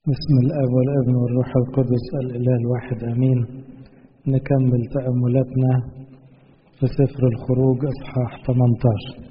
بسم الاب والابن والروح القدس الاله الواحد امين نكمل تاملاتنا في سفر الخروج اصحاح 18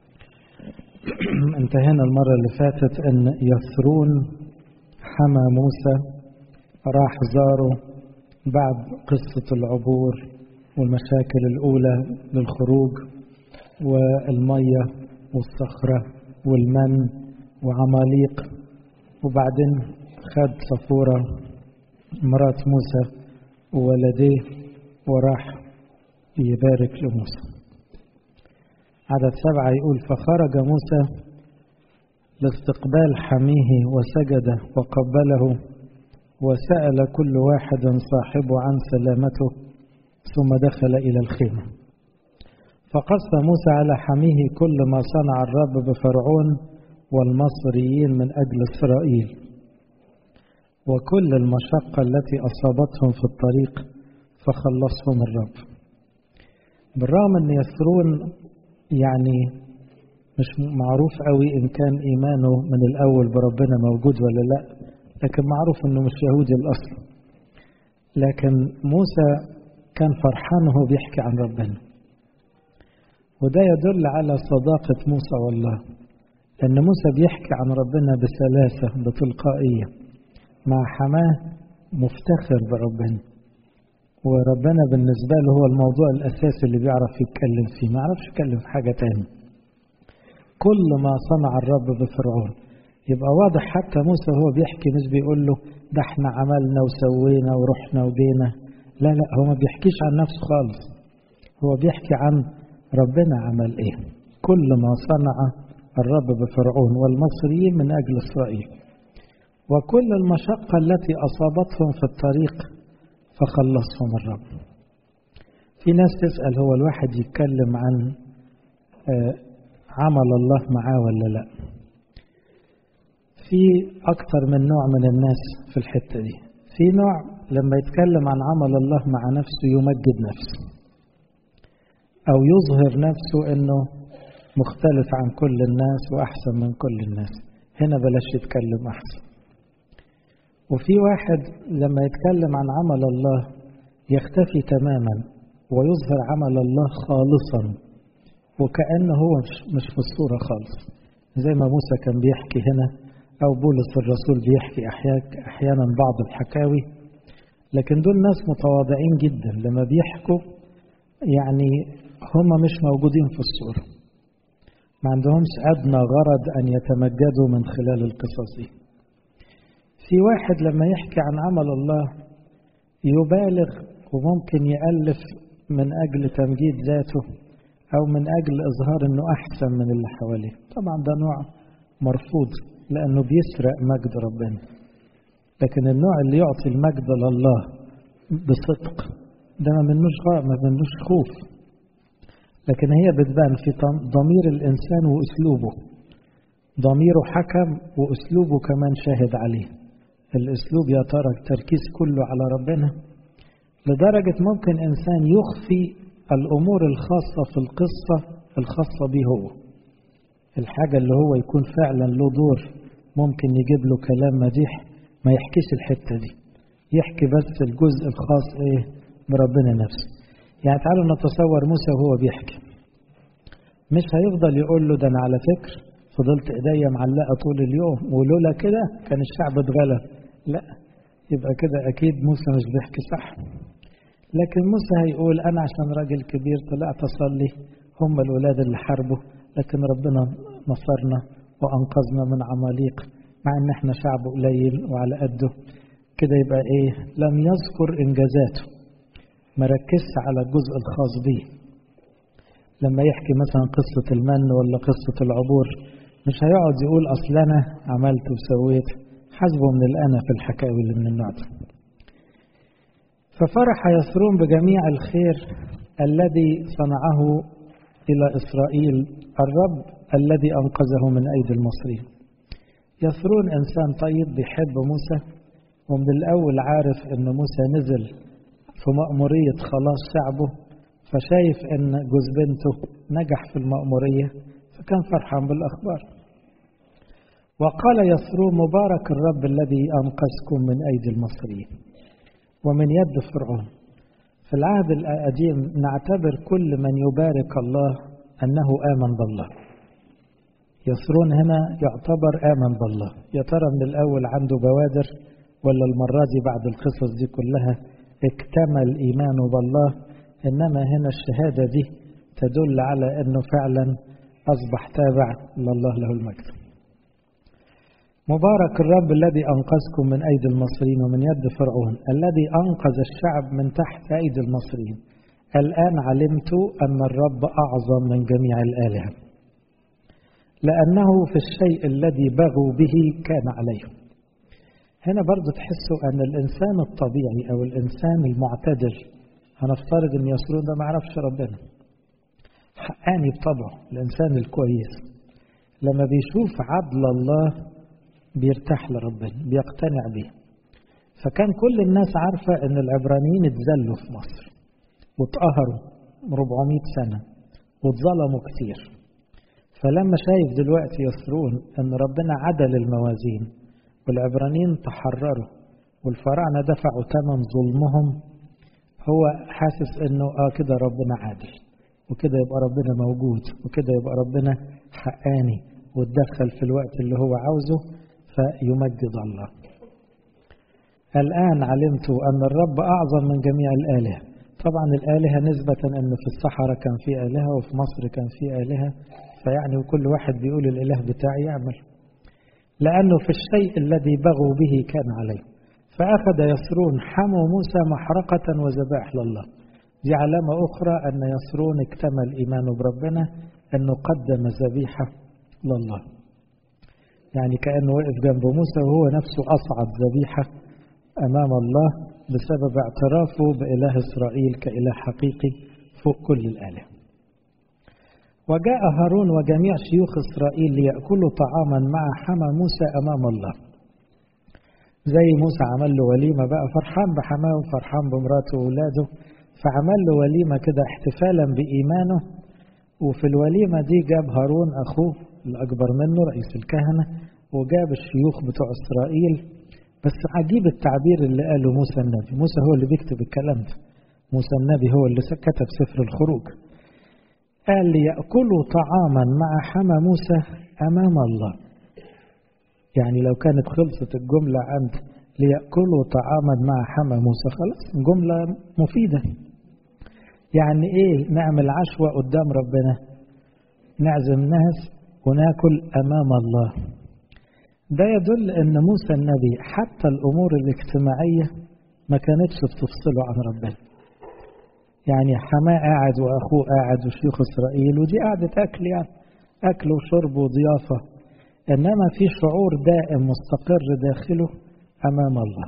انتهينا المره اللي فاتت ان يثرون حمى موسى راح زاره بعد قصه العبور والمشاكل الاولى للخروج والميه والصخره والمن وعماليق وبعدين خد صفورة مرات موسى وولديه وراح يبارك لموسى عدد سبعة يقول فخرج موسى لاستقبال حميه وسجد وقبله وسأل كل واحد صاحبه عن سلامته ثم دخل إلى الخيمة فقص موسى على حميه كل ما صنع الرب بفرعون والمصريين من أجل إسرائيل وكل المشقة التي أصابتهم في الطريق فخلصهم الرب بالرغم أن يسرون يعني مش معروف قوي إن كان إيمانه من الأول بربنا موجود ولا لا لكن معروف أنه مش يهودي الأصل لكن موسى كان فرحان وهو بيحكي عن ربنا وده يدل على صداقة موسى والله لأن موسى بيحكي عن ربنا بسلاسة بتلقائية مع حماه مفتخر بربنا وربنا بالنسبة له هو الموضوع الأساسي اللي بيعرف يتكلم فيه ما يعرفش يتكلم في حاجة تاني كل ما صنع الرب بفرعون يبقى واضح حتى موسى هو بيحكي مش بيقول له ده احنا عملنا وسوينا ورحنا وجينا لا لا هو ما بيحكيش عن نفسه خالص هو بيحكي عن ربنا عمل ايه كل ما صنع الرب بفرعون والمصريين من أجل إسرائيل وكل المشقة التي أصابتهم في الطريق فخلصهم الرب في ناس تسأل هو الواحد يتكلم عن عمل الله معاه ولا لا في أكتر من نوع من الناس في الحتة دي في نوع لما يتكلم عن عمل الله مع نفسه يمجد نفسه أو يظهر نفسه أنه مختلف عن كل الناس وأحسن من كل الناس هنا بلاش يتكلم أحسن وفي واحد لما يتكلم عن عمل الله يختفي تماما ويظهر عمل الله خالصا وكأنه هو مش في الصورة خالص زي ما موسى كان بيحكي هنا أو بولس الرسول بيحكي أحيانا بعض الحكاوي لكن دول ناس متواضعين جدا لما بيحكوا يعني هم مش موجودين في الصوره ما عندهمش أدنى غرض أن يتمجدوا من خلال القصص دي في واحد لما يحكي عن عمل الله يبالغ وممكن يألف من أجل تمجيد ذاته أو من أجل إظهار أنه أحسن من اللي حواليه طبعا ده نوع مرفوض لأنه بيسرق مجد ربنا لكن النوع اللي يعطي المجد لله بصدق ده ما منوش ما منوش خوف لكن هي بتبان في ضمير الإنسان وأسلوبه ضميره حكم وأسلوبه كمان شاهد عليه الأسلوب يا ترى التركيز كله على ربنا لدرجة ممكن إنسان يخفي الأمور الخاصة في القصة الخاصة به هو الحاجة اللي هو يكون فعلا له دور ممكن يجيب له كلام مديح ما يحكيش الحتة دي يحكي بس الجزء الخاص ايه بربنا نفسه يعني تعالوا نتصور موسى وهو بيحكي مش هيفضل يقول له ده انا على فكر فضلت ايديا معلقه طول اليوم ولولا كده كان الشعب اتغلب لا يبقى كده اكيد موسى مش بيحكي صح لكن موسى هيقول انا عشان راجل كبير طلعت اصلي هم الولاد اللي حاربوا لكن ربنا نصرنا وانقذنا من عماليق مع ان احنا شعب قليل وعلى قده كده يبقى ايه لم يذكر انجازاته ما ركزش على الجزء الخاص بيه لما يحكي مثلا قصة المن ولا قصة العبور مش هيقعد يقول أصل أنا عملت وسويت حسبه من الأنا في الحكاوي اللي من النوع ده ففرح يسرون بجميع الخير الذي صنعه إلى إسرائيل الرب الذي أنقذه من أيدي المصريين يسرون إنسان طيب بيحب موسى ومن الأول عارف أن موسى نزل في مأمورية خلاص شعبه فشايف أن جوز بنته نجح في المأمورية فكان فرحان بالأخبار وقال يسرون مبارك الرب الذي أنقذكم من أيدي المصريين ومن يد فرعون في العهد القديم نعتبر كل من يبارك الله أنه آمن بالله يسرون هنا يعتبر آمن بالله يا ترى من الأول عنده بوادر ولا المرة دي بعد القصص دي كلها اكتمل إيمانه بالله إنما هنا الشهادة دي تدل على أنه فعلا أصبح تابع لله له المجد مبارك الرب الذي أنقذكم من أيدي المصريين ومن يد فرعون الذي أنقذ الشعب من تحت أيدي المصريين الآن علمت أن الرب أعظم من جميع الآلهة لأنه في الشيء الذي بغوا به كان عليهم هنا برضو تحسوا أن الإنسان الطبيعي أو الإنسان المعتدل هنفترض أن يسرون ده ما يعرفش ربنا حقاني بطبعه الإنسان الكويس لما بيشوف عدل الله بيرتاح لربنا بيقتنع به فكان كل الناس عارفة أن العبرانيين اتذلوا في مصر واتقهروا 400 سنة واتظلموا كتير فلما شايف دلوقتي يسرون أن ربنا عدل الموازين والعبرانيين تحرروا والفراعنة دفعوا ثمن ظلمهم هو حاسس انه اه كده ربنا عادل وكده يبقى ربنا موجود وكده يبقى ربنا حقاني واتدخل في الوقت اللي هو عاوزه فيمجد الله الآن علمت أن الرب أعظم من جميع الآلهة طبعا الآلهة نسبة أن في الصحراء كان في آلهة وفي مصر كان في آلهة فيعني كل واحد بيقول الإله بتاعي يعمل لأنه في الشيء الذي بغوا به كان عليه فأخذ يسرون حموا موسى محرقة وذبائح لله دي علامة أخرى أن يسرون اكتمل إيمانه بربنا أنه قدم ذبيحة لله يعني كأنه وقف جنب موسى وهو نفسه أصعد ذبيحة أمام الله بسبب اعترافه بإله إسرائيل كإله حقيقي فوق كل الآلهة وجاء هارون وجميع شيوخ إسرائيل ليأكلوا طعاما مع حمى موسى أمام الله زي موسى عمل له وليمة بقى فرحان بحماه وفرحان بمراته وولاده فعمل له وليمة كده احتفالا بإيمانه وفي الوليمة دي جاب هارون أخوه الأكبر منه رئيس الكهنة وجاب الشيوخ بتوع إسرائيل بس عجيب التعبير اللي قاله موسى النبي موسى هو اللي بيكتب الكلام ده موسى النبي هو اللي كتب سفر الخروج قال ليأكلوا طعاما مع حمى موسى أمام الله يعني لو كانت خلصت الجملة عند ليأكلوا طعاما مع حمى موسى خلاص جملة مفيدة يعني ايه نعمل عشوة قدام ربنا نعزم ناس وناكل أمام الله ده يدل ان موسى النبي حتى الأمور الاجتماعية ما كانتش بتفصله عن ربنا يعني حماه قاعد وأخوه قاعد وشيوخ إسرائيل ودي قعدة أكل يعني أكل وشرب وضيافة إنما في شعور دائم مستقر داخله أمام الله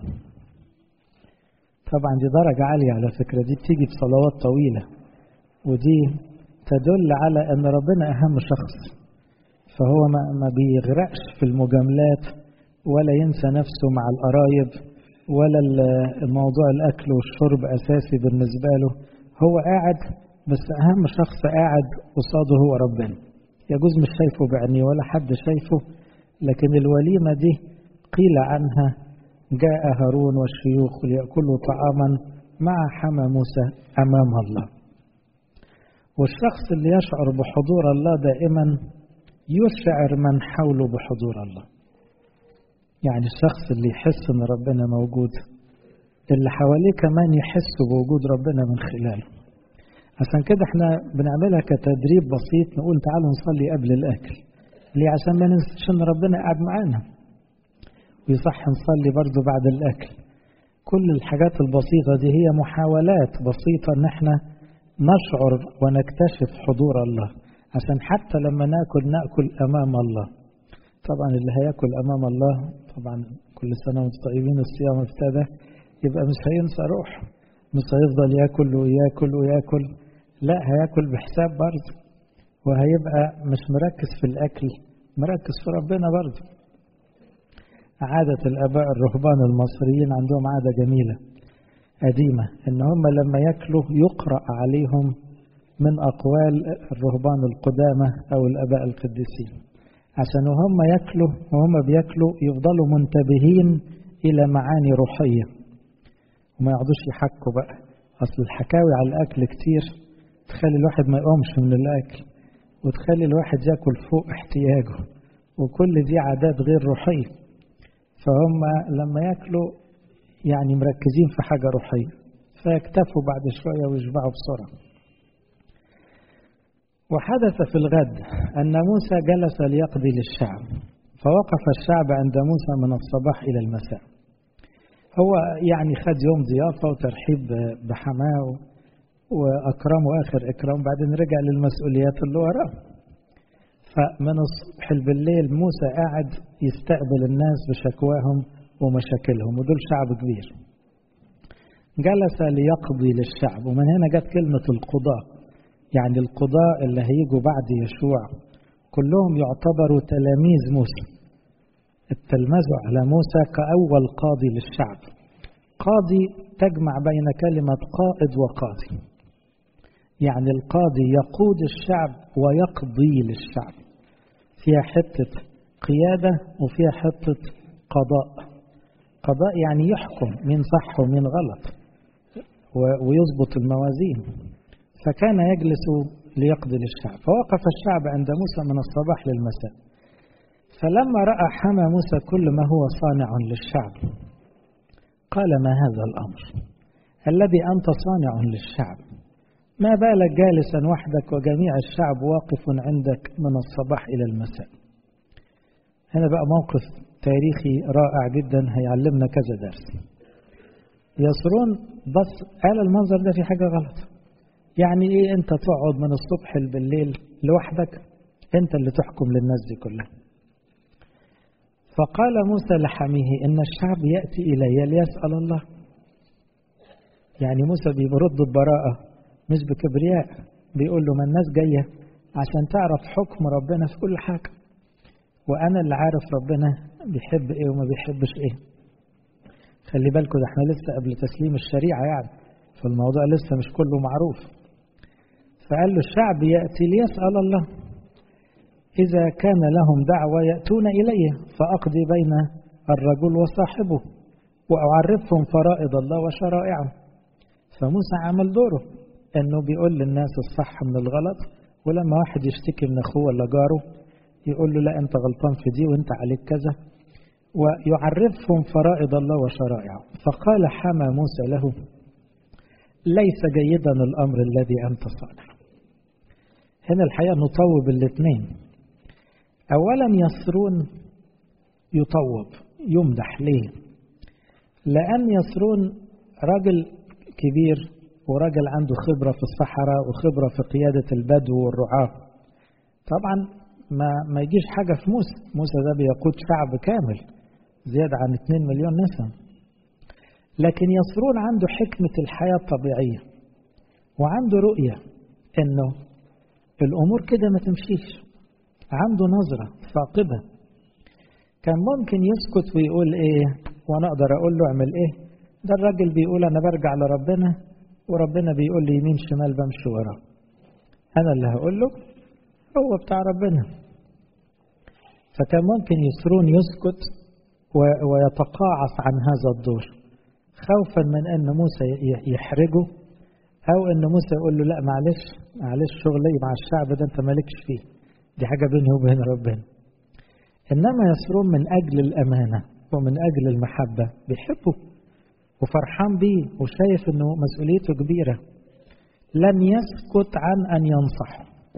طبعا دي درجة عالية على فكرة دي بتيجي بصلوات طويلة ودي تدل على أن ربنا أهم شخص فهو ما, ما بيغرقش في المجاملات ولا ينسى نفسه مع القرايب ولا الموضوع الأكل والشرب أساسي بالنسبة له هو قاعد بس أهم شخص قاعد قصاده هو ربنا يجوز مش شايفه بعينيه ولا حد شايفه لكن الوليمة دي قيل عنها جاء هارون والشيوخ ليأكلوا طعاما مع حمى موسى أمام الله والشخص اللي يشعر بحضور الله دائما يشعر من حوله بحضور الله يعني الشخص اللي يحس ان ربنا موجود اللي حواليه كمان يحسوا بوجود ربنا من خلاله عشان كده احنا بنعملها كتدريب بسيط نقول تعالوا نصلي قبل الاكل ليه عشان ما ننساش ان ربنا قاعد معانا ويصح نصلي برضو بعد الاكل كل الحاجات البسيطه دي هي محاولات بسيطه ان احنا نشعر ونكتشف حضور الله عشان حتى لما ناكل ناكل امام الله طبعا اللي هياكل امام الله طبعا كل سنه وانتم طيبين الصيام ابتدى يبقى مش هينسى روح مش هيفضل ياكل وياكل وياكل لا هياكل بحساب برضه وهيبقى مش مركز في الاكل مركز في ربنا برضه عادة الآباء الرهبان المصريين عندهم عادة جميلة قديمة إن هم لما ياكلوا يقرأ عليهم من أقوال الرهبان القدامى أو الآباء القديسين عشان وهم ياكلوا وهم بياكلوا يفضلوا منتبهين إلى معاني روحية وما يقعدوش يحكوا بقى أصل الحكاوي على الأكل كتير تخلي الواحد ما يقومش من الأكل وتخلي الواحد ياكل فوق احتياجه وكل دي عادات غير روحية فهم لما ياكلوا يعني مركزين في حاجة روحية فيكتفوا بعد شوية ويشبعوا بسرعة وحدث في الغد أن موسى جلس ليقضي للشعب فوقف الشعب عند موسى من الصباح إلى المساء هو يعني خد يوم ضيافة وترحيب بحماه وأكرمه آخر إكرام بعدين رجع للمسؤوليات اللي وراه فمن الصبح بالليل موسى قاعد يستقبل الناس بشكواهم ومشاكلهم ودول شعب كبير جلس ليقضي للشعب ومن هنا جت كلمة القضاء يعني القضاء اللي هيجوا بعد يشوع كلهم يعتبروا تلاميذ موسى التلمذوا على موسى كأول قاضي للشعب قاضي تجمع بين كلمة قائد وقاضي يعني القاضي يقود الشعب ويقضي للشعب فيها حتة قيادة وفيها حتة قضاء قضاء يعني يحكم مين صح ومين غلط ويضبط الموازين فكان يجلس ليقضي للشعب فوقف الشعب عند موسى من الصباح للمساء فلما رأى حمى موسى كل ما هو صانع للشعب قال ما هذا الأمر الذي أنت صانع للشعب ما بالك جالسا وحدك وجميع الشعب واقف عندك من الصباح إلى المساء هنا بقى موقف تاريخي رائع جدا هيعلمنا كذا درس يسرون بس قال المنظر ده في حاجة غلط يعني ايه انت تقعد من الصبح بالليل لوحدك انت اللي تحكم للناس دي كلها فقال موسى لحميه ان الشعب يأتي الي ليسأل الله يعني موسى بيرد ببراءة مش بكبرياء بيقول له ما الناس جاية عشان تعرف حكم ربنا في كل حاجة وأنا اللي عارف ربنا بيحب إيه وما بيحبش إيه خلي بالكم ده احنا لسه قبل تسليم الشريعة يعني فالموضوع لسه مش كله معروف فقال له الشعب يأتي ليسأل الله إذا كان لهم دعوة يأتون إلي فأقضي بين الرجل وصاحبه وأعرفهم فرائض الله وشرائعه فموسى عمل دوره انه بيقول للناس الصح من الغلط ولما واحد يشتكي من اخوه ولا جاره يقول له لا انت غلطان في دي وانت عليك كذا ويعرفهم فرائض الله وشرائعه فقال حمى موسى له ليس جيدا الامر الذي انت صانع هنا الحقيقه نطوب الاثنين اولا يسرون يطوب يمدح ليه لان يسرون راجل كبير وراجل عنده خبرة في الصحراء وخبرة في قيادة البدو والرعاة طبعا ما, ما يجيش حاجة في موسى موسى ده بيقود شعب كامل زيادة عن 2 مليون نسمة لكن يصرون عنده حكمة الحياة الطبيعية وعنده رؤية انه الامور كده ما تمشيش عنده نظرة ثاقبة كان ممكن يسكت ويقول ايه وانا اقدر اقول له اعمل ايه ده الراجل بيقول انا برجع لربنا وربنا بيقول لي يمين شمال بمشي وراه انا اللي هقول له هو بتاع ربنا فكان ممكن يسرون يسكت ويتقاعس عن هذا الدور خوفا من ان موسى يحرجه او ان موسى يقول له لا معلش معلش شغلي مع الشعب ده انت مالكش فيه دي حاجه بيني وبين ربنا انما يسرون من اجل الامانه ومن اجل المحبه بيحبه وفرحان بيه وشايف انه مسؤوليته كبيره لم يسكت عن ان ينصح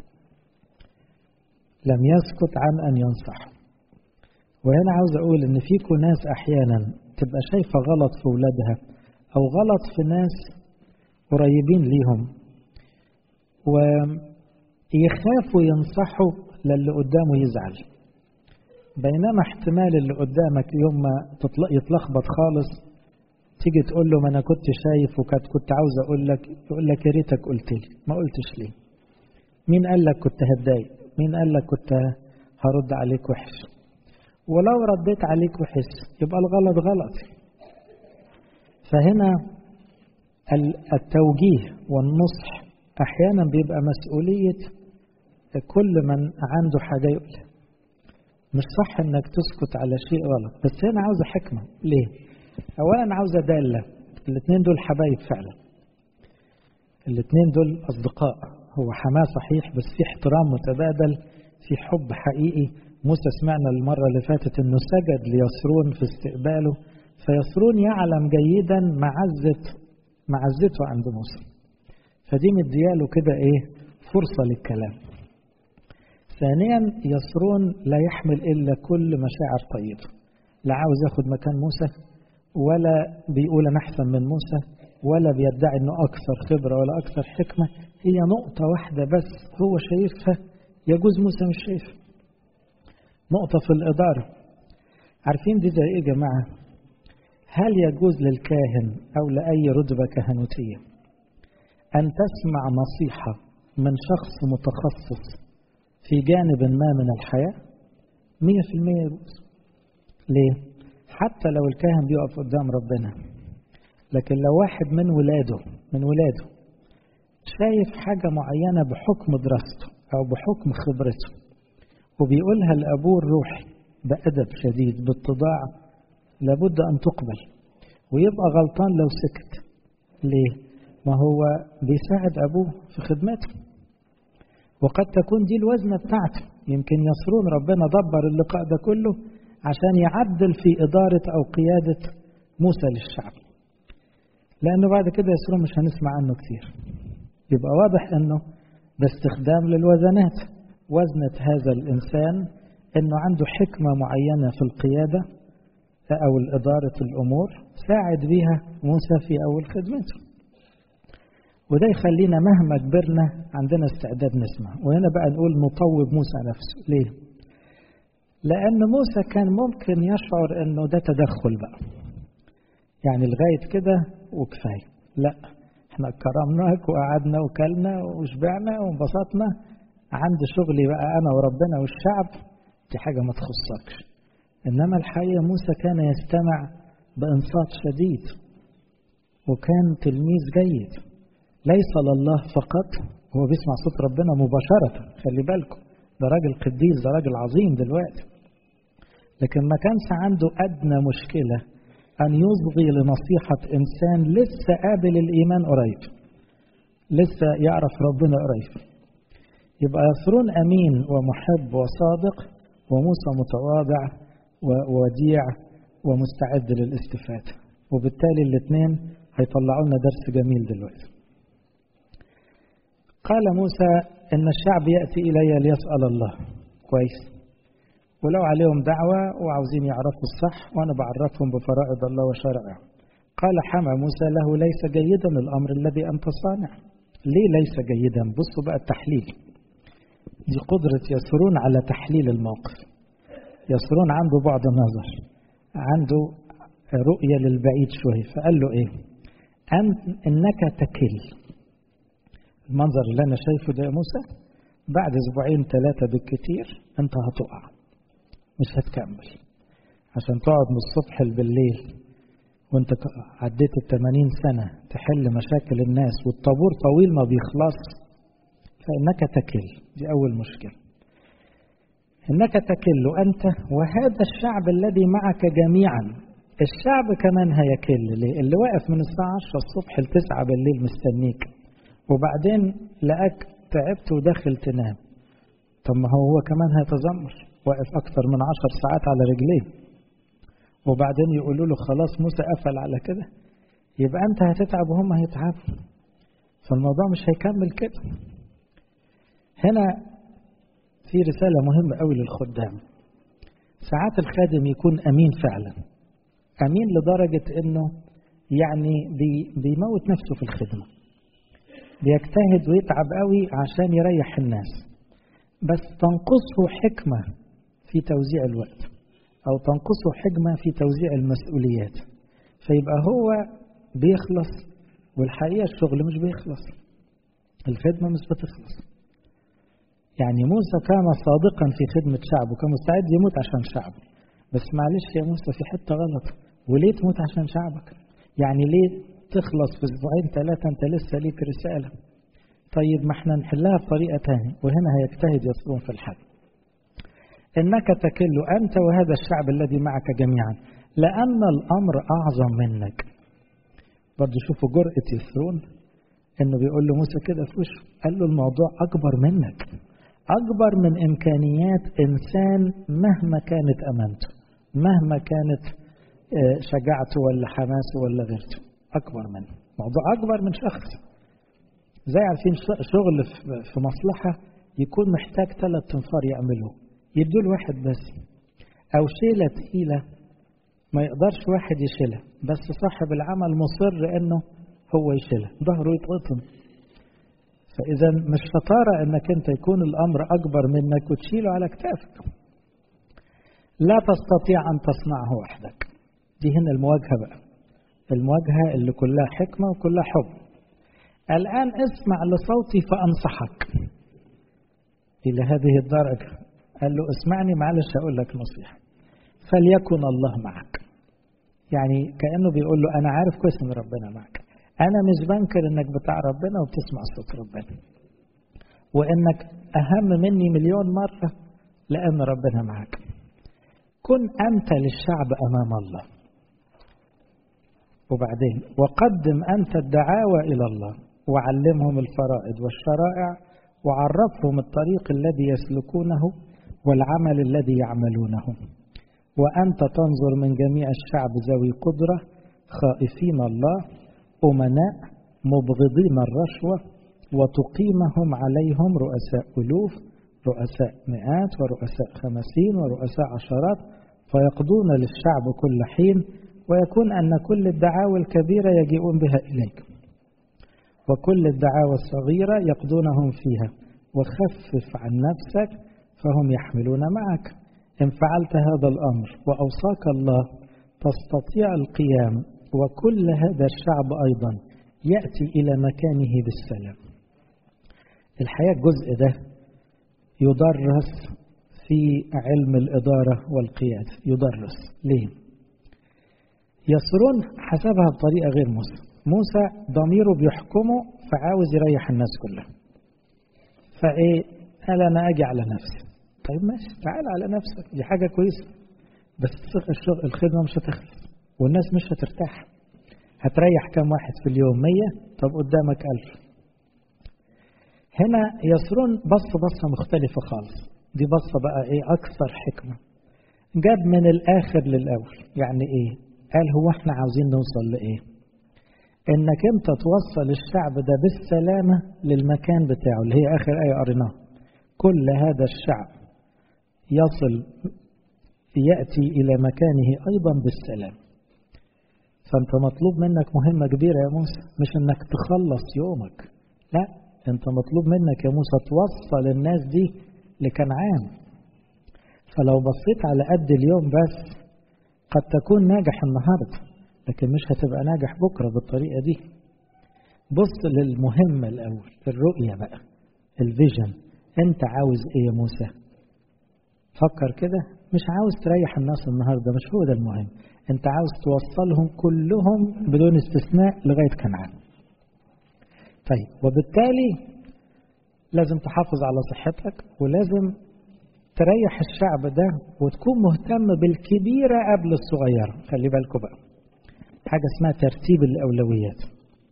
لم يسكت عن ان ينصح وهنا عاوز اقول ان فيكم ناس احيانا تبقى شايفه غلط في ولادها او غلط في ناس قريبين ليهم ويخافوا ينصحوا للي قدامه يزعل بينما احتمال اللي قدامك يوم ما يتلخبط خالص تيجي تقول له ما انا كنت شايف وكنت كنت عاوز اقول لك يقول لك يا ريتك قلت لي ما قلتش ليه مين قال لك كنت هتضايق مين قال لك كنت هرد عليك وحش ولو رديت عليك وحش يبقى الغلط غلط فهنا التوجيه والنصح احيانا بيبقى مسؤوليه كل من عنده حاجه يقولها مش صح انك تسكت على شيء غلط بس هنا عاوزة حكمة ليه اولا عاوزة دالة الاثنين دول حبايب فعلا الاثنين دول اصدقاء هو حماه صحيح بس في احترام متبادل في حب حقيقي موسى سمعنا المرة اللي فاتت انه سجد ليسرون في استقباله فيسرون يعلم جيدا معزة معزته عند موسى فدي مدياله كده ايه فرصة للكلام ثانيا يسرون لا يحمل الا كل مشاعر طيبة لا عاوز ياخد مكان موسى ولا بيقول انا احسن من موسى ولا بيدعي انه اكثر خبرة ولا اكثر حكمة هي نقطة واحدة بس هو شايفها يجوز موسى مش شايفها نقطة في الإدارة عارفين دي زي إيه يا جماعة هل يجوز للكاهن أو لأي رتبة كهنوتية أن تسمع نصيحة من شخص متخصص في جانب ما من الحياة مية في المية يجوز ليه حتى لو الكاهن بيقف قدام ربنا لكن لو واحد من ولاده من ولاده شايف حاجة معينة بحكم دراسته أو بحكم خبرته وبيقولها لأبوه الروحي بأدب شديد باتضاع لابد أن تقبل ويبقى غلطان لو سكت ليه؟ ما هو بيساعد أبوه في خدمته وقد تكون دي الوزنة بتاعته يمكن يسرون ربنا دبر اللقاء ده كله عشان يعدل في إدارة أو قيادة موسى للشعب لأنه بعد كده يسرون مش هنسمع عنه كتير يبقى واضح أنه ده استخدام للوزنات وزنة هذا الإنسان أنه عنده حكمة معينة في القيادة أو إدارة الأمور ساعد بها موسى في أول خدمته وده يخلينا مهما كبرنا عندنا استعداد نسمع وهنا بقى نقول نطوب موسى نفسه ليه لأن موسى كان ممكن يشعر أنه ده تدخل بقى يعني لغاية كده وكفاية لا احنا كرمناك وقعدنا وكلنا وشبعنا وانبسطنا عند شغلي بقى أنا وربنا والشعب دي حاجة ما تخصكش إنما الحقيقة موسى كان يستمع بإنصات شديد وكان تلميذ جيد ليس لله فقط هو بيسمع صوت ربنا مباشرة خلي بالكم ده راجل قديس ده راجل عظيم دلوقتي لكن ما كانش عنده أدنى مشكلة أن يصغي لنصيحة إنسان لسه قابل الإيمان قريب لسه يعرف ربنا قريب يبقى يسرون أمين ومحب وصادق وموسى متواضع ووديع ومستعد للاستفادة وبالتالي الاثنين هيطلعوا لنا درس جميل دلوقتي قال موسى إن الشعب يأتي إلي ليسأل الله كويس ولو عليهم دعوة وعاوزين يعرفوا الصح وأنا بعرفهم بفرائض الله وشرعه قال حمى موسى له ليس جيدا الأمر الذي أنت صانع ليه ليس جيدا بصوا بقى التحليل دي قدرة يسرون على تحليل الموقف يسرون عنده بعد نظر عنده رؤية للبعيد شوية فقال له إيه أن إنك تكل المنظر اللي أنا شايفه ده يا موسى بعد أسبوعين ثلاثة بالكتير أنت هتقع مش هتكمل عشان تقعد من الصبح بالليل وانت عديت الثمانين سنة تحل مشاكل الناس والطابور طويل ما بيخلص فإنك تكل دي أول مشكلة إنك تكل أنت وهذا الشعب الذي معك جميعا الشعب كمان هيكل ليه؟ اللي واقف من الساعة 10 الصبح ل 9 بالليل مستنيك وبعدين لقاك تعبت وداخل تنام طب ما هو هو كمان هيتذمر واقف أكثر من 10 ساعات على رجليه وبعدين يقولوا له خلاص موسى قفل على كده يبقى أنت هتتعب وهم هيتعبوا فالموضوع مش هيكمل كده هنا في رسالة مهمة قوي للخدام ساعات الخادم يكون أمين فعلا أمين لدرجة أنه يعني بي بيموت نفسه في الخدمة بيجتهد ويتعب قوي عشان يريح الناس بس تنقصه حكمة في توزيع الوقت أو تنقصه حكمة في توزيع المسؤوليات فيبقى هو بيخلص والحقيقة الشغل مش بيخلص الخدمة مش بتخلص يعني موسى كان صادقا في خدمة شعبه كان مستعد يموت عشان شعبه بس معلش يا موسى في حتة غلط وليه تموت عشان شعبك يعني ليه تخلص في اسبوعين ثلاثة انت لسه ليك رسالة طيب ما احنا نحلها بطريقة تانية وهنا هيجتهد يصوم في الحل إنك تكل أنت وهذا الشعب الذي معك جميعا لأن الأمر أعظم منك برضه شوفوا جرأة يسرون إنه بيقول له موسى كده في وشه قال له الموضوع أكبر منك أكبر من إمكانيات إنسان مهما كانت أمانته مهما كانت شجاعته ولا حماسه ولا غيرته أكبر منه موضوع أكبر من شخص زي عارفين شغل في مصلحة يكون محتاج ثلاث تنفار يعملوه يدوا واحد بس أو شيلة تقيلة ما يقدرش واحد يشيلها بس صاحب العمل مصر إنه هو يشيلها ظهره يتقطم فإذا مش شطارة إنك أنت يكون الأمر أكبر منك وتشيله على كتافك لا تستطيع أن تصنعه وحدك دي هنا المواجهة بقى المواجهة اللي كلها حكمة وكلها حب الآن اسمع لصوتي فأنصحك إلى هذه الدرجة قال له اسمعني معلش أقول لك نصيحة فليكن الله معك يعني كأنه بيقول له أنا عارف كويس إن ربنا معك أنا مش بنكر إنك بتاع ربنا وبتسمع صوت ربنا وإنك أهم مني مليون مرة لأن ربنا معك كن أنت للشعب أمام الله وبعدين وقدم أنت الدعاوى إلى الله وعلمهم الفرائض والشرائع وعرفهم الطريق الذي يسلكونه والعمل الذي يعملونه وأنت تنظر من جميع الشعب ذوي قدرة خائفين الله أمناء مبغضين الرشوة وتقيمهم عليهم رؤساء ألوف رؤساء مئات ورؤساء خمسين ورؤساء عشرات فيقضون للشعب كل حين ويكون أن كل الدعاوى الكبيرة يجيئون بها إليك وكل الدعاوى الصغيرة يقضونهم فيها وخفف عن نفسك فهم يحملون معك إن فعلت هذا الأمر وأوصاك الله تستطيع القيام وكل هذا الشعب أيضا يأتي إلى مكانه بالسلام الحياة الجزء ده يدرس في علم الإدارة والقيادة يدرس ليه؟ يسرون حسبها بطريقة غير موسى موسى ضميره بيحكمه فعاوز يريح الناس كلها فإيه قال أنا أجي على نفسي طيب ماشي تعال على نفسك دي حاجة كويسة بس الشغل الخدمة مش هتخلص والناس مش هترتاح هتريح كم واحد في اليوم مية طب قدامك ألف هنا يسرون بص بصة مختلفة خالص دي بصة بقى ايه أكثر حكمة جاب من الآخر للأول يعني ايه قال هو احنا عاوزين نوصل لإيه انك انت توصل الشعب ده بالسلامة للمكان بتاعه اللي هي آخر آية قريناها كل هذا الشعب يصل يأتي إلى مكانه أيضا بالسلام فأنت مطلوب منك مهمة كبيرة يا موسى مش أنك تخلص يومك لا أنت مطلوب منك يا موسى توصل الناس دي لكنعان فلو بصيت على قد اليوم بس قد تكون ناجح النهاردة لكن مش هتبقى ناجح بكرة بالطريقة دي بص للمهمة الأول الرؤية بقى الفيجن أنت عاوز إيه يا موسى فكر كده مش عاوز تريح الناس النهاردة مش هو ده المهم انت عاوز توصلهم كلهم بدون استثناء لغاية كنعان طيب وبالتالي لازم تحافظ على صحتك ولازم تريح الشعب ده وتكون مهتم بالكبيرة قبل الصغيرة خلي بالكم بقى حاجة اسمها ترتيب الأولويات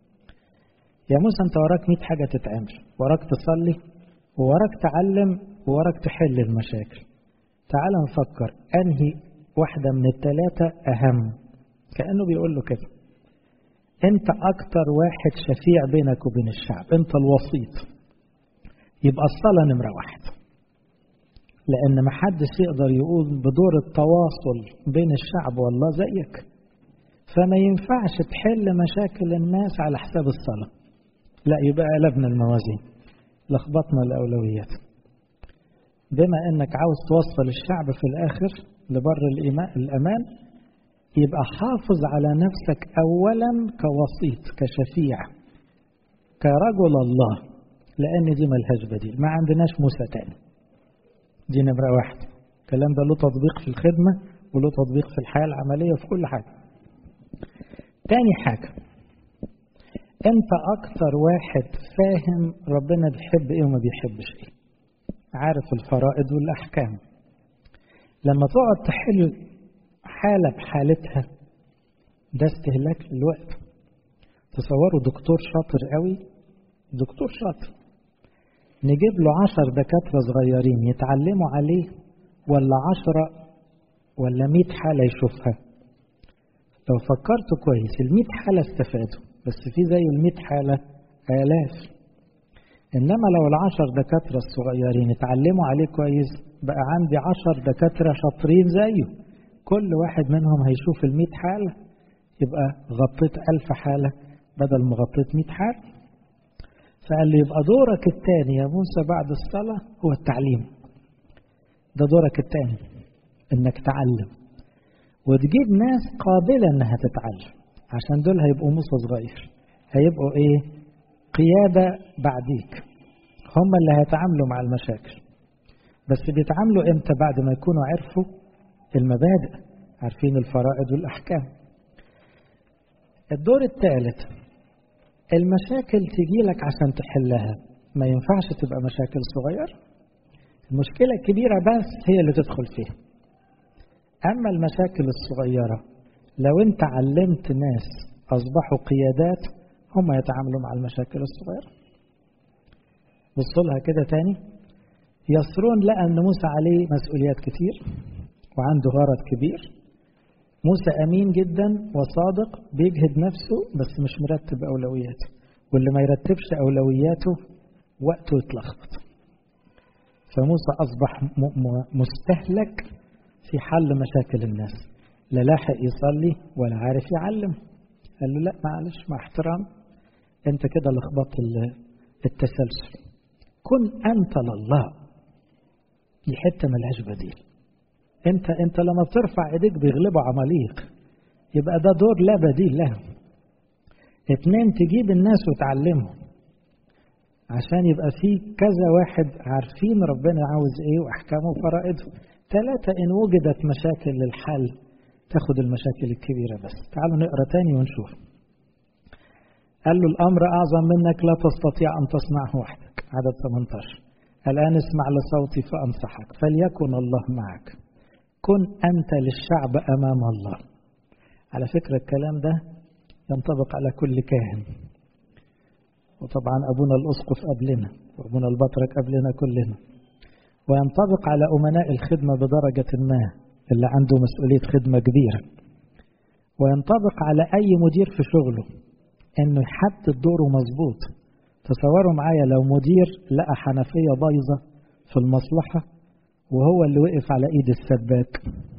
يا موسى انت وراك 100 حاجة تتعمل وراك تصلي ووراك تعلم ووراك تحل المشاكل تعال نفكر أنهي واحدة من الثلاثة أهم كأنه بيقول له كده أنت أكتر واحد شفيع بينك وبين الشعب أنت الوسيط يبقى الصلاة نمرة واحد لأن ما حدش يقدر يقول بدور التواصل بين الشعب والله زيك فما ينفعش تحل مشاكل الناس على حساب الصلاة لا يبقى قلبنا الموازين لخبطنا الأولويات بما انك عاوز توصل الشعب في الاخر لبر الامان يبقى حافظ على نفسك اولا كوسيط كشفيع كرجل الله لان دي ملهاش بديل ما عندناش موسى تاني دي نمرة واحد الكلام ده له تطبيق في الخدمة وله تطبيق في الحياة العملية في كل حاجة تاني حاجة انت اكتر واحد فاهم ربنا بيحب ايه وما بيحبش ايه عارف الفرائض والأحكام لما تقعد تحل حالة بحالتها ده استهلاك للوقت تصوروا دكتور شاطر قوي دكتور شاطر نجيب له عشر دكاترة صغيرين يتعلموا عليه ولا عشرة ولا مئة حالة يشوفها لو فكرتوا كويس المئة حالة استفادوا بس في زي المئة حالة آلاف إنما لو العشر دكاترة الصغيرين اتعلموا عليه كويس بقى عندي عشر دكاترة شاطرين زيه كل واحد منهم هيشوف المئة حالة يبقى غطيت ألف حالة بدل ما غطيت مئة حالة فقال لي يبقى دورك الثاني يا موسى بعد الصلاة هو التعليم ده دورك الثاني انك تعلم وتجيب ناس قابلة انها تتعلم عشان دول هيبقوا موسى صغير هيبقوا ايه قيادة بعديك هم اللي هيتعاملوا مع المشاكل بس بيتعاملوا امتى بعد ما يكونوا عرفوا المبادئ عارفين الفرائض والأحكام الدور الثالث المشاكل تجي لك عشان تحلها ما ينفعش تبقى مشاكل صغيرة المشكلة الكبيرة بس هي اللي تدخل فيها أما المشاكل الصغيرة لو أنت علمت ناس أصبحوا قيادات هم يتعاملوا مع المشاكل الصغيرة بصوا لها كده تاني يسرون لقى أن موسى عليه مسؤوليات كتير وعنده غرض كبير موسى أمين جدا وصادق بيجهد نفسه بس مش مرتب أولوياته واللي ما يرتبش أولوياته وقته يتلخبط فموسى أصبح مستهلك في حل مشاكل الناس لا لاحق يصلي ولا عارف يعلم قال له لا معلش مع احترام انت كده لخبطت التسلسل كن انت لله دي حته ملهاش بديل انت انت لما بترفع ايديك بيغلبوا عماليق يبقى ده دور لا بديل له اتنين تجيب الناس وتعلمهم عشان يبقى في كذا واحد عارفين ربنا عاوز ايه واحكامه وفرائضه ثلاثة ان وجدت مشاكل للحل تاخد المشاكل الكبيرة بس تعالوا نقرا تاني ونشوف قال له الامر اعظم منك لا تستطيع ان تصنعه وحدك عدد 18 الان اسمع لصوتي فانصحك فليكن الله معك كن أنت للشعب أمام الله على فكرة الكلام ده ينطبق على كل كاهن وطبعا أبونا الأسقف قبلنا وأبونا البطرك قبلنا كلنا وينطبق على أمناء الخدمة بدرجة ما اللي عنده مسؤولية خدمة كبيرة وينطبق على أي مدير في شغله إنه يحدد دوره مظبوط تصوروا معايا لو مدير لقى حنفية بايظة في المصلحة وهو اللي وقف على ايد السباك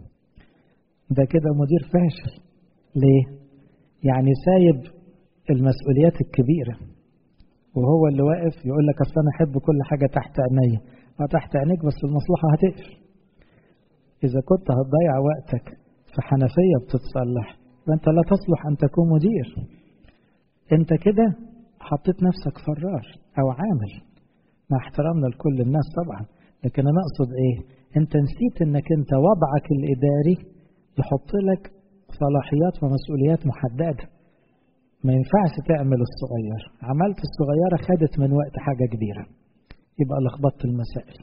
ده كده مدير فاشل ليه يعني سايب المسؤوليات الكبيره وهو اللي واقف يقول لك اصل انا احب كل حاجه تحت عينيا اه تحت عينيك بس المصلحه هتقفل اذا كنت هتضيع وقتك في حنفيه بتتصلح فانت لا تصلح ان تكون مدير انت كده حطيت نفسك فرار او عامل مع احترامنا لكل الناس طبعا لكن انا اقصد ايه انت نسيت انك انت وضعك الاداري يحط لك صلاحيات ومسؤوليات محدده ما ينفعش تعمل الصغير عملت الصغيرة خدت من وقت حاجة كبيرة يبقى لخبطت المسائل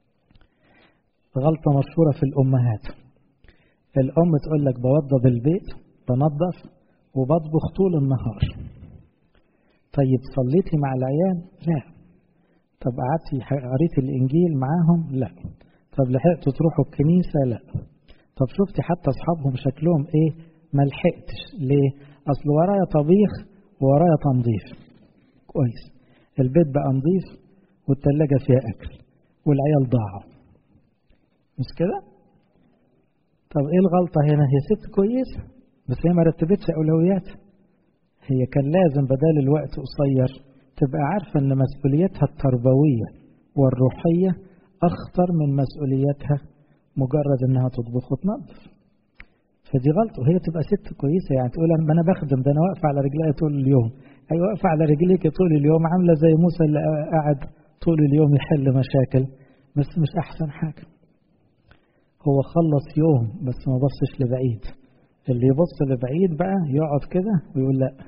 غلطة مشهورة في الأمهات الأم تقول لك بوضب البيت بنظف وبطبخ طول النهار طيب صليتي مع العيال لا طب قعدتي قريت الإنجيل معاهم لا طب لحقتوا تروحوا الكنيسة لا طب شفتي حتى أصحابهم شكلهم إيه ما لحقتش ليه أصل ورايا طبيخ وورايا تنظيف كويس البيت بقى نظيف والتلاجة فيها أكل والعيال ضاعوا مش كده طب إيه الغلطة هنا هي ست كويسة بس هي ما رتبتش أولويات هي كان لازم بدل الوقت قصير تبقى عارفة أن مسؤوليتها التربوية والروحية أخطر من مسؤوليتها مجرد أنها تطبخ وتنظف فدي غلطة وهي تبقى ست كويسة يعني تقول أنا أنا بخدم ده أنا واقفة على رجلي طول اليوم أي واقفة على رجليك طول اليوم عاملة زي موسى اللي قاعد طول اليوم يحل مشاكل بس مش أحسن حاجة هو خلص يوم بس ما بصش لبعيد اللي يبص لبعيد بقى يقعد كده ويقول لا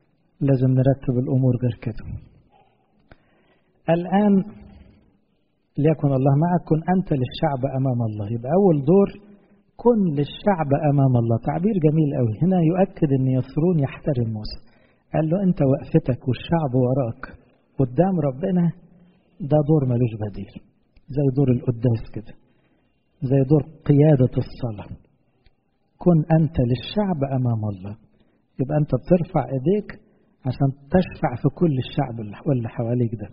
لازم نرتب الأمور غير كده الآن ليكن الله معك كن أنت للشعب أمام الله يبقى أول دور كن للشعب أمام الله تعبير جميل قوي هنا يؤكد أن يسرون يحترم موسى قال له أنت وقفتك والشعب وراك قدام ربنا ده دور ملوش بديل زي دور القداس كده زي دور قيادة الصلاة كن أنت للشعب أمام الله يبقى أنت بترفع إيديك عشان تشفع في كل الشعب اللي حواليك ده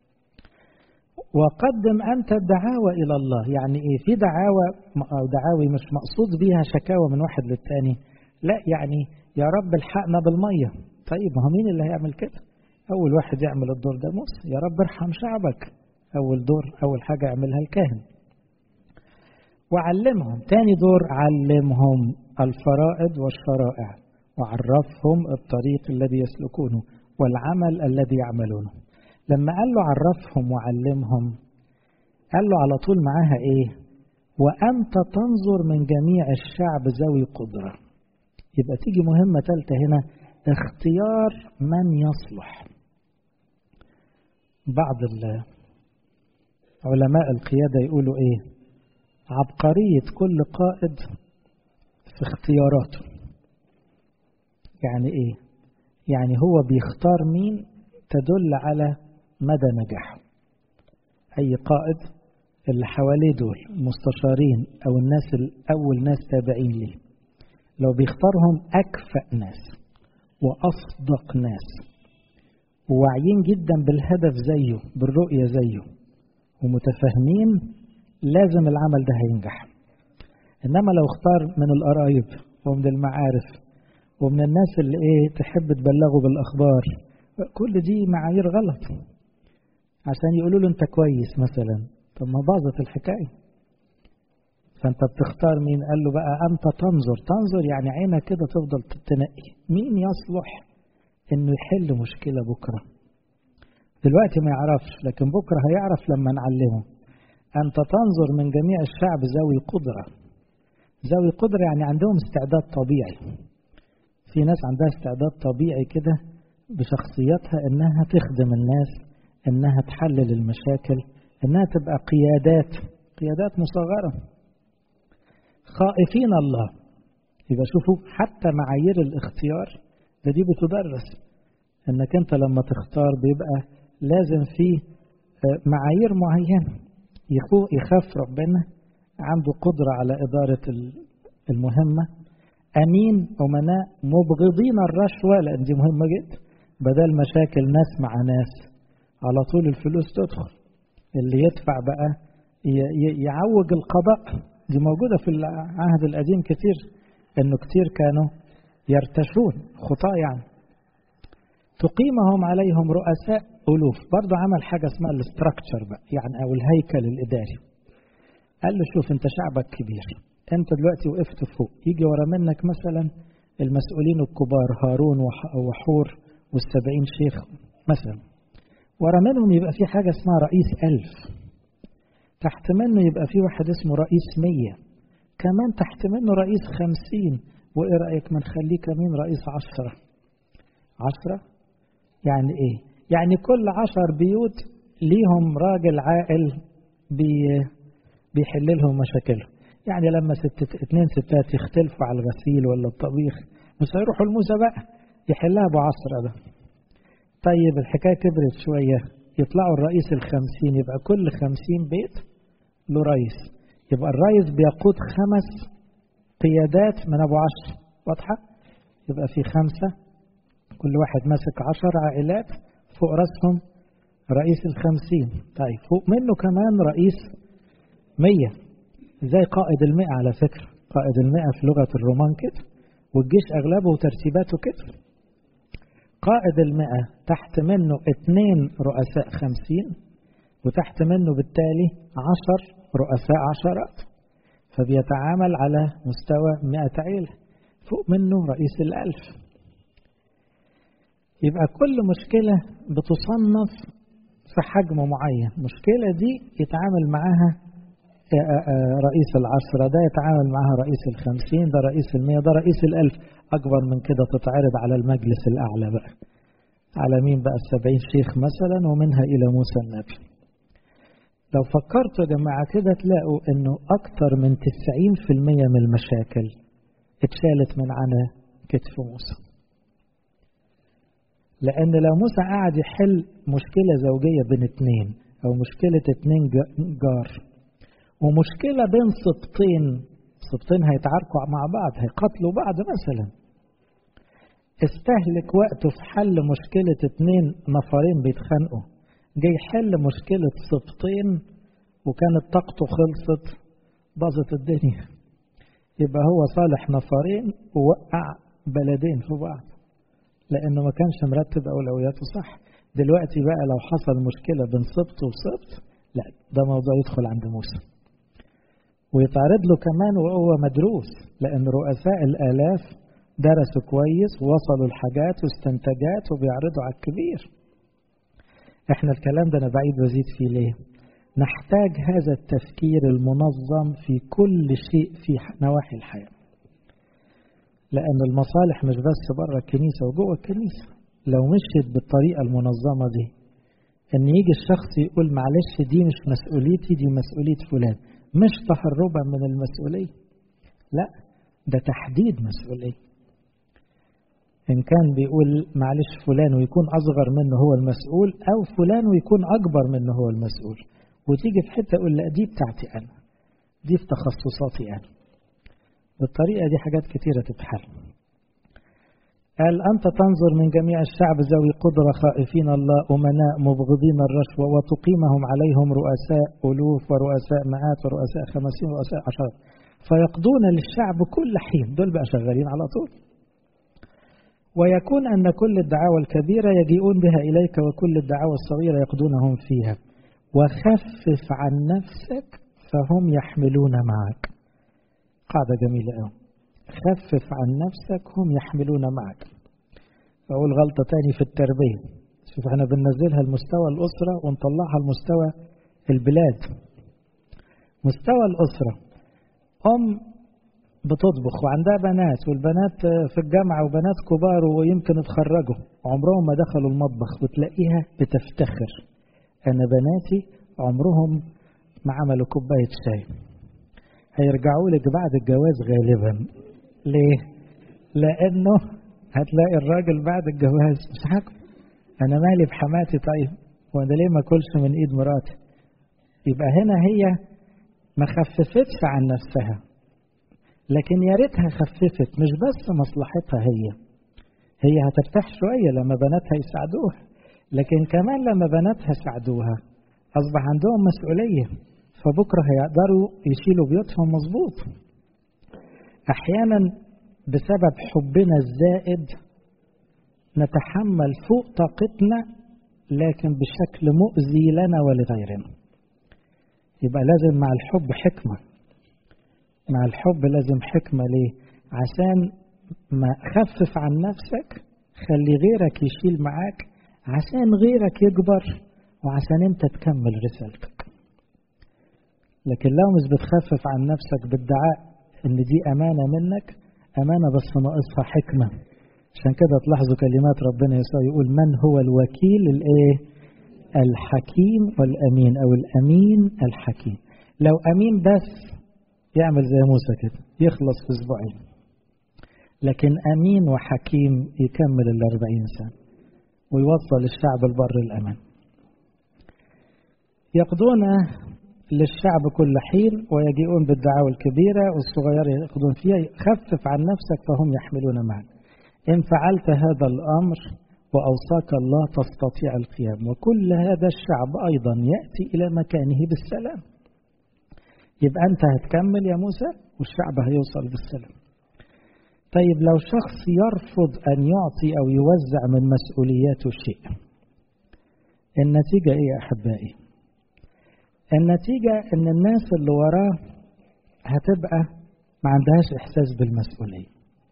وقدم أنت الدعاوى إلى الله يعني إيه في دعاوى أو دعاوي مش مقصود بيها شكاوى من واحد للتاني لا يعني يا رب الحقنا بالمية طيب ما هو مين اللي هيعمل كده أول واحد يعمل الدور ده موسى يا رب ارحم شعبك أول دور أول حاجة يعملها الكاهن وعلمهم تاني دور علمهم الفرائض والشرائع وعرفهم الطريق الذي يسلكونه والعمل الذي يعملونه لما قال له عرفهم وعلمهم قال له على طول معاها ايه وانت تنظر من جميع الشعب ذوي قدره يبقى تيجي مهمه ثالثه هنا اختيار من يصلح بعض علماء القياده يقولوا ايه عبقريه كل قائد في اختياراته يعني ايه يعني هو بيختار مين تدل على مدى نجاحه أي قائد اللي حواليه دول المستشارين أو الناس الأول ناس تابعين ليه لو بيختارهم أكفأ ناس وأصدق ناس وواعيين جدا بالهدف زيه بالرؤية زيه ومتفاهمين لازم العمل ده هينجح إنما لو اختار من القرايب ومن المعارف ومن الناس اللي ايه تحب تبلغه بالأخبار كل دي معايير غلط عشان يقولوا له انت كويس مثلا طب ما باظت الحكايه فانت بتختار مين قال له بقى انت تنظر تنظر يعني عينك كده تفضل تنقي مين يصلح انه يحل مشكله بكره دلوقتي ما يعرفش لكن بكره هيعرف لما نعلمه انت تنظر من جميع الشعب ذوي قدره ذوي قدره يعني عندهم استعداد طبيعي في ناس عندها استعداد طبيعي كده بشخصيتها انها تخدم الناس انها تحلل المشاكل انها تبقى قيادات قيادات مصغره خائفين الله يبقى شوفوا حتى معايير الاختيار ده دي بتدرس انك انت لما تختار بيبقى لازم في معايير معينه يخاف ربنا عنده قدره على اداره المهمه امين امناء مبغضين الرشوه لان دي مهمه جدا بدل مشاكل ناس مع ناس على طول الفلوس تدخل اللي يدفع بقى يعوج القضاء دي موجودة في العهد القديم كتير انه كتير كانوا يرتشون خطاء يعني تقيمهم عليهم رؤساء ألوف برضو عمل حاجة اسمها الاستراكشر بقى يعني أو الهيكل الإداري قال له شوف أنت شعبك كبير أنت دلوقتي وقفت فوق يجي ورا منك مثلا المسؤولين الكبار هارون وحور والسبعين شيخ مثلا ورا منهم يبقى في حاجة اسمها رئيس ألف تحت منه يبقى في واحد اسمه رئيس مية كمان تحت منه رئيس خمسين وإيه رأيك ما نخليه كمان رئيس عشرة عشرة يعني إيه يعني كل عشر بيوت ليهم راجل عاقل بي بيحل لهم مشاكلهم يعني لما ست اتنين ستات يختلفوا على الغسيل ولا الطبيخ مش هيروحوا الموسى بقى يحلها ابو عصرة ده طيب الحكاية كبرت شوية يطلعوا الرئيس الخمسين يبقى كل خمسين بيت له رئيس يبقى الرئيس بيقود خمس قيادات من ابو عشر واضحة يبقى في خمسة كل واحد ماسك عشر عائلات فوق راسهم رئيس الخمسين طيب فوق منه كمان رئيس مية زي قائد المئة على فكرة قائد المئة في لغة الرومان كده والجيش أغلبه وترتيباته كده قائد المئة تحت منه اثنين رؤساء خمسين وتحت منه بالتالي عشر رؤساء عشرات فبيتعامل على مستوى مئة عيلة فوق منه رئيس الألف يبقى كل مشكلة بتصنف في حجم معين المشكلة دي يتعامل معاها رئيس العشرة ده يتعامل معها رئيس الخمسين ده رئيس المية ده رئيس الألف أكبر من كده تتعرض على المجلس الأعلى بقى على مين بقى السبعين شيخ مثلا ومنها إلى موسى النبي لو فكرتوا يا جماعة كده تلاقوا انه اكتر من 90% من المشاكل اتشالت من على كتف موسى لان لو موسى قعد يحل مشكلة زوجية بين اتنين او مشكلة اتنين جار ومشكلة بين سبطين سبطين هيتعاركوا مع بعض هيقتلوا بعض مثلا استهلك وقته في حل مشكلة اتنين نفرين بيتخانقوا جاي يحل مشكلة سبطين وكانت طاقته خلصت باظت الدنيا يبقى هو صالح نفرين ووقع بلدين في بعض لأنه ما كانش مرتب أولوياته صح دلوقتي بقى لو حصل مشكلة بين سبط وسبط لا ده موضوع يدخل عند موسى ويتعرض له كمان وهو مدروس لأن رؤساء الآلاف درسوا كويس ووصلوا الحاجات واستنتاجات وبيعرضوا على الكبير احنا الكلام ده انا بعيد وازيد فيه ليه نحتاج هذا التفكير المنظم في كل شيء في نواحي الحياة لأن المصالح مش بس بره الكنيسة وجوه الكنيسة لو مشيت بالطريقة المنظمة دي ان يجي الشخص يقول معلش دي مش مسؤوليتي دي مسؤولية فلان مش تهربا من المسؤولية لا ده تحديد مسؤولية إن كان بيقول معلش فلان ويكون أصغر منه هو المسؤول أو فلان ويكون أكبر منه هو المسؤول وتيجي في حتة يقول لا دي بتاعتي أنا دي في تخصصاتي أنا بالطريقة دي حاجات كتيرة تتحل قال أنت تنظر من جميع الشعب ذوي قدرة خائفين الله أمناء مبغضين الرشوة وتقيمهم عليهم رؤساء ألوف ورؤساء مئات ورؤساء خمسين ورؤساء عشرات فيقضون للشعب كل حين دول بقى شغالين على طول ويكون أن كل الدعاوى الكبيرة يجيئون بها إليك وكل الدعاوى الصغيرة يقضونهم فيها وخفف عن نفسك فهم يحملون معك قاعدة جميلة أوي خفف عن نفسك هم يحملون معك أقول غلطة تاني في التربية شوف احنا بننزلها لمستوى الأسرة ونطلعها لمستوى البلاد مستوى الأسرة أم بتطبخ وعندها بنات والبنات في الجامعة وبنات كبار ويمكن اتخرجوا عمرهم ما دخلوا المطبخ وتلاقيها بتفتخر أنا بناتي عمرهم ما عملوا كوباية شاي هيرجعوا لك بعد الجواز غالبا ليه؟ لأنه هتلاقي الراجل بعد الجواز مش حاكم أنا مالي بحماتي طيب وأنا ليه ما أكلش من إيد مراتي؟ يبقى هنا هي ما خففتش عن نفسها لكن يا ريتها خففت مش بس مصلحتها هي هي هترتاح شوية لما بناتها يساعدوها لكن كمان لما بناتها ساعدوها أصبح عندهم مسؤولية فبكرة هيقدروا يشيلوا بيوتهم مظبوط أحيانا بسبب حبنا الزائد نتحمل فوق طاقتنا لكن بشكل مؤذي لنا ولغيرنا يبقى لازم مع الحب حكمة مع الحب لازم حكمة ليه عشان ما خفف عن نفسك خلي غيرك يشيل معاك عشان غيرك يكبر وعشان انت تكمل رسالتك لكن لو مش بتخفف عن نفسك بالدعاء ان دي امانة منك امانة بس ناقصها حكمة عشان كده تلاحظوا كلمات ربنا يسوع يقول من هو الوكيل الايه الحكيم والامين او الامين الحكيم لو امين بس يعمل زي موسى كده يخلص في اسبوعين لكن امين وحكيم يكمل الاربعين سنه ويوصل الشعب البر الامان يقضون للشعب كل حين ويجيئون بالدعاوى الكبيرة والصغيرة يأخذون فيها خفف عن نفسك فهم يحملون معك إن فعلت هذا الأمر وأوصاك الله تستطيع القيام وكل هذا الشعب أيضا يأتي إلى مكانه بالسلام يبقى أنت هتكمل يا موسى والشعب هيوصل بالسلام طيب لو شخص يرفض أن يعطي أو يوزع من مسؤولياته شيء النتيجة إيه يا أحبائي النتيجة إن الناس اللي وراه هتبقى ما عندهاش إحساس بالمسؤولية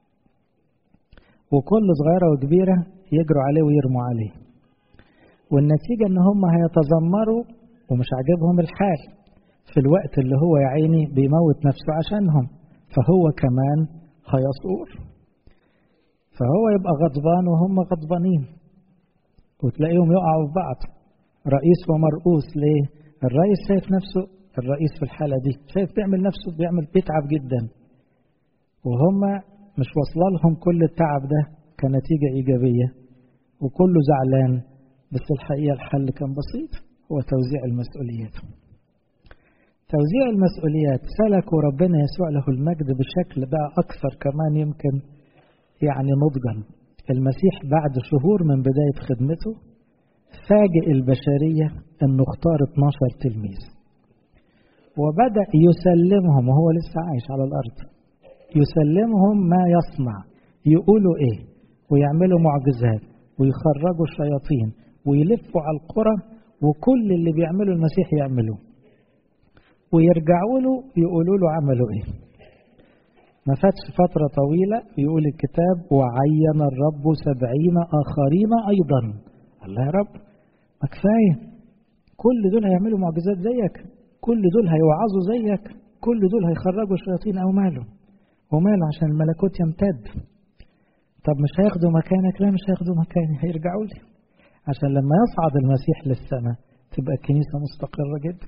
وكل صغيرة وكبيرة يجروا عليه ويرموا عليه والنتيجة إن هم هيتذمروا ومش عاجبهم الحال في الوقت اللي هو يا عيني بيموت نفسه عشانهم فهو كمان هيصور فهو يبقى غضبان وهم غضبانين وتلاقيهم يقعوا في بعض رئيس ومرؤوس ليه؟ الرئيس شايف نفسه الرئيس في الحالة دي شايف بيعمل نفسه بيعمل بيتعب جدا وهم مش واصله لهم كل التعب ده كنتيجة إيجابية وكله زعلان بس الحقيقة الحل كان بسيط هو توزيع المسؤوليات توزيع المسؤوليات سلكوا ربنا يسوع له المجد بشكل بقى أكثر كمان يمكن يعني نضجا المسيح بعد شهور من بداية خدمته فاجئ البشرية أنه اختار 12 تلميذ وبدأ يسلمهم وهو لسه عايش على الأرض يسلمهم ما يصنع يقولوا إيه ويعملوا معجزات ويخرجوا الشياطين ويلفوا على القرى وكل اللي بيعمله المسيح يعملوه ويرجعوا له يقولوا له عملوا ايه ما فاتش فترة طويلة يقول الكتاب وعين الرب سبعين آخرين أيضا الله يا رب ما كفاية كل دول هيعملوا معجزات زيك كل دول هيوعظوا زيك كل دول هيخرجوا الشياطين أو ماله وماله عشان الملكوت يمتد طب مش هياخدوا مكانك لا مش هياخدوا مكاني هيرجعوا لي عشان لما يصعد المسيح للسماء تبقى الكنيسة مستقرة جدا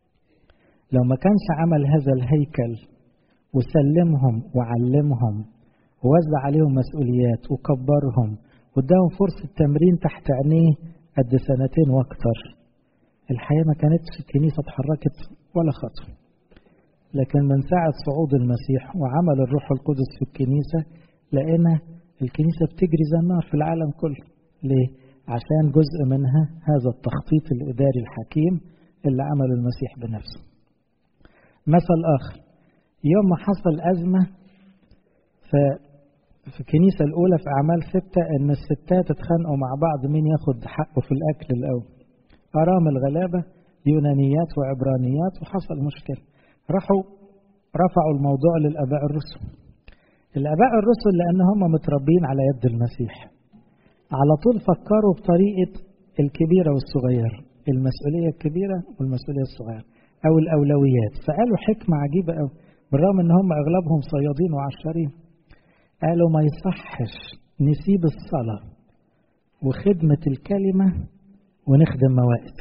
لو ما كانش عمل هذا الهيكل وسلمهم وعلمهم ووزع عليهم مسؤوليات وكبرهم واداهم فرصة تمرين تحت عينيه قد سنتين واكتر الحقيقة ما كانتش الكنيسة اتحركت ولا خطوة لكن من ساعة صعود المسيح وعمل الروح القدس في الكنيسة لقينا الكنيسة بتجري زي النار في العالم كله ليه؟ عشان جزء منها هذا التخطيط الإداري الحكيم اللي عمله المسيح بنفسه مثل آخر يوم ما حصل أزمة في في الكنيسة الأولى في أعمال ستة إن الستات اتخانقوا مع بعض مين ياخد حقه في الأكل الأول أرامل غلابة يونانيات وعبرانيات وحصل مشكلة راحوا رفعوا الموضوع للآباء الرسل الآباء الرسل لأن هم متربين على يد المسيح على طول فكروا بطريقة الكبيرة والصغيرة المسؤولية الكبيرة والمسؤولية الصغيرة أو الأولويات فقالوا حكمة عجيبة أوي بالرغم إن هم أغلبهم صيادين وعشارين قالوا ما يصحش نسيب الصلاة وخدمة الكلمة ونخدم موائد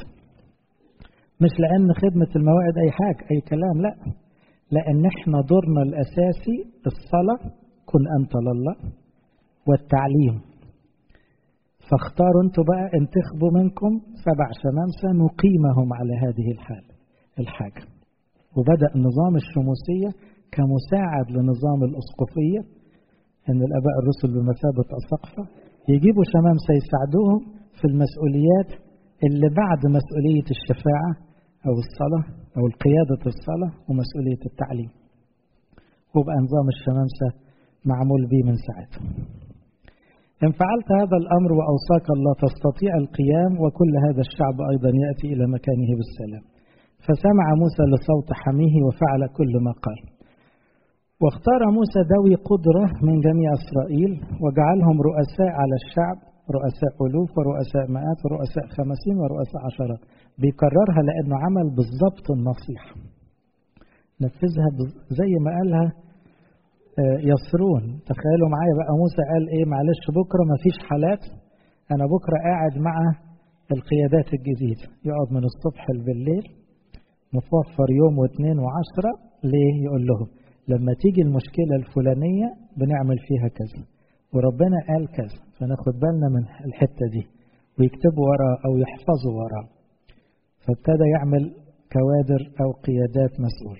مش لأن خدمة الموائد أي حاجة أي كلام لا لأن احنا دورنا الأساسي الصلاة كن أنت لله والتعليم فاختاروا انتوا بقى انتخبوا منكم سبع شمامسة نقيمهم على هذه الحالة الحاجة وبدأ نظام الشموسية كمساعد لنظام الأسقفية أن الآباء الرسل بمثابة أساقفة يجيبوا شمامسة يساعدوهم في المسؤوليات اللي بعد مسؤولية الشفاعة أو الصلاة أو القيادة الصلاة ومسؤولية التعليم وبقى نظام الشمامسة معمول به من ساعتها إن فعلت هذا الأمر وأوصاك الله تستطيع القيام وكل هذا الشعب أيضا يأتي إلى مكانه بالسلام فسمع موسى لصوت حميه وفعل كل ما قال واختار موسى ذوي قدرة من جميع إسرائيل وجعلهم رؤساء على الشعب رؤساء ألوف ورؤساء مئات ورؤساء خمسين ورؤساء عشرات بيكررها لأنه عمل بالضبط النصيحة نفذها زي ما قالها يسرون تخيلوا معايا بقى موسى قال ايه معلش بكرة ما فيش حالات انا بكرة قاعد مع القيادات الجديدة يقعد من الصبح بالليل متوفر يوم واثنين وعشرة ليه يقول لهم لما تيجي المشكلة الفلانية بنعمل فيها كذا وربنا قال كذا فناخد بالنا من الحتة دي ويكتبوا وراه أو يحفظوا وراه فابتدى يعمل كوادر أو قيادات مسؤول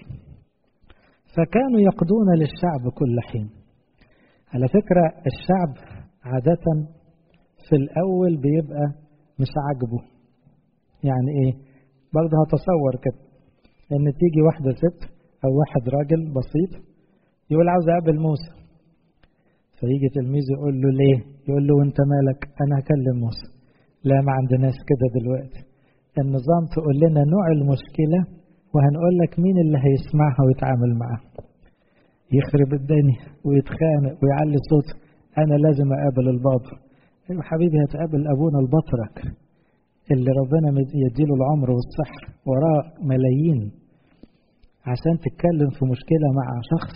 فكانوا يقضون للشعب كل حين على فكرة الشعب عادة في الأول بيبقى مش عاجبه يعني إيه برضه هتصور كده إن تيجي واحدة ست أو واحد راجل بسيط يقول عاوز أقابل موسى فيجي تلميذ يقول له ليه يقول له وانت مالك أنا هكلم موسى لا ما عندناش كده دلوقتي النظام تقول لنا نوع المشكلة وهنقول لك مين اللي هيسمعها ويتعامل معاها يخرب الدنيا ويتخانق ويعلي صوته انا لازم اقابل البابا ايوه حبيبي هتقابل ابونا البطرك اللي ربنا يديله العمر والصحة وراه ملايين عشان تتكلم في مشكلة مع شخص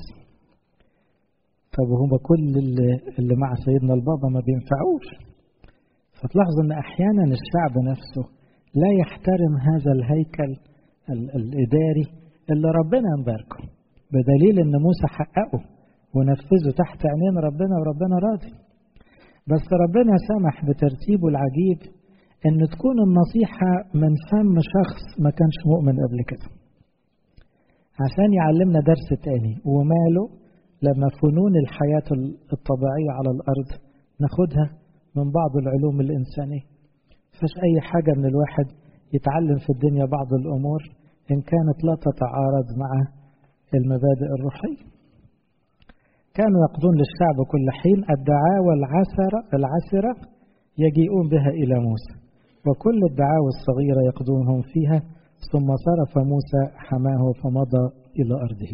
طب هما كل اللي, اللي مع سيدنا البابا ما بينفعوش فتلاحظوا ان احيانا الشعب نفسه لا يحترم هذا الهيكل الإداري اللي ربنا مباركه بدليل إن موسى حققه ونفذه تحت عينين ربنا وربنا راضي بس ربنا سمح بترتيبه العجيب إن تكون النصيحة من فم شخص ما كانش مؤمن قبل كده عشان يعلمنا درس تاني وماله لما فنون الحياة الطبيعية على الأرض ناخدها من بعض العلوم الإنسانية فش أي حاجة من الواحد يتعلم في الدنيا بعض الأمور إن كانت لا تتعارض مع المبادئ الروحية كانوا يقضون للشعب كل حين الدعاوى العسرة العسرة يجيئون بها إلى موسى وكل الدعاوى الصغيرة يقضونهم فيها ثم صرف موسى حماه فمضى إلى أرضه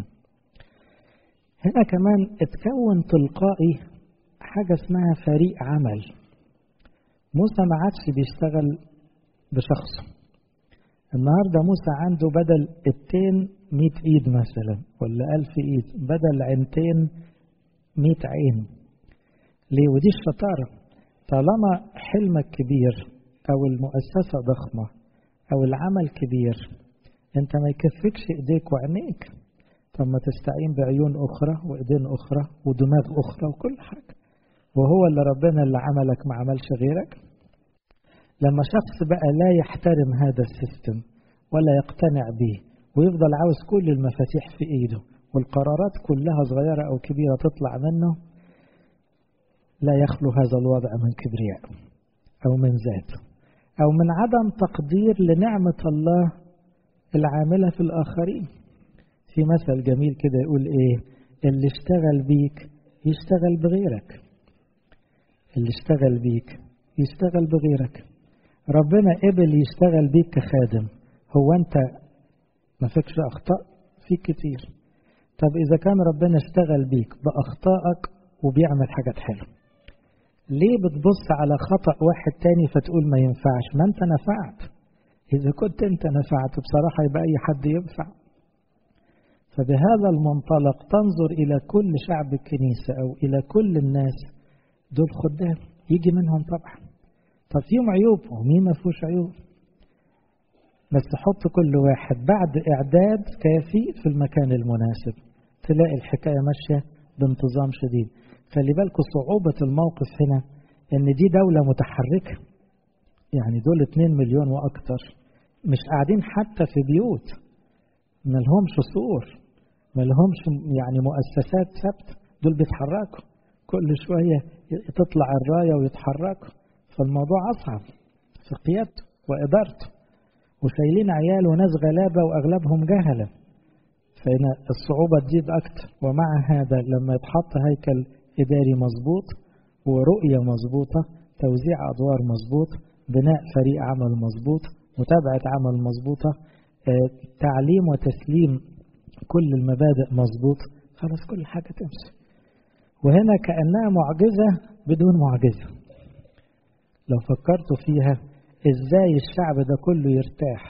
هنا كمان اتكون تلقائي حاجة اسمها فريق عمل موسى ما عادش بيشتغل بشخصه النهاردة موسى عنده بدل التين مئة ايد مثلا ولا ألف ايد بدل عينتين مئة عين ليه ودي الشطارة طالما حلمك كبير أو المؤسسة ضخمة أو العمل كبير أنت ما يكفيكش إيديك وعينيك طب ما تستعين بعيون أخرى وإيدين أخرى ودماغ أخرى وكل حاجة وهو اللي ربنا اللي عملك ما عملش غيرك لما شخص بقى لا يحترم هذا السيستم ولا يقتنع به ويفضل عاوز كل المفاتيح في ايده والقرارات كلها صغيرة أو كبيرة تطلع منه لا يخلو هذا الوضع من كبرياء أو من ذات أو من عدم تقدير لنعمة الله العاملة في الآخرين في مثل جميل كده يقول إيه اللي اشتغل بيك يشتغل بغيرك اللي اشتغل بيك يشتغل بغيرك ربنا قبل يشتغل بيك كخادم هو انت ما فيكش اخطاء فيك كتير طب اذا كان ربنا اشتغل بيك باخطائك وبيعمل حاجات حلوه ليه بتبص على خطأ واحد تاني فتقول ما ينفعش ما انت نفعت اذا كنت انت نفعت بصراحة يبقى اي حد ينفع فبهذا المنطلق تنظر الى كل شعب الكنيسة او الى كل الناس دول خدام يجي منهم طبعا طب فيهم عيوب ومين ما فيهوش عيوب بس تحط كل واحد بعد إعداد كافي في المكان المناسب تلاقي الحكاية ماشية بانتظام شديد خلي بالكم صعوبة الموقف هنا إن دي دولة متحركة يعني دول 2 مليون وأكتر مش قاعدين حتى في بيوت ما لهمش سور ما لهمش يعني مؤسسات ثابتة دول بيتحركوا كل شوية تطلع الراية ويتحركوا فالموضوع أصعب في قيادته وإدارته وشايلين عيال وناس غلابة وأغلبهم جهلة فهنا الصعوبة تزيد أكتر ومع هذا لما يتحط هيكل إداري مظبوط ورؤية مظبوطة توزيع أدوار مظبوط بناء فريق عمل مظبوط متابعة عمل مظبوطة تعليم وتسليم كل المبادئ مظبوط خلاص كل حاجة تمشي وهنا كأنها معجزة بدون معجزة لو فكرتوا فيها ازاي الشعب ده كله يرتاح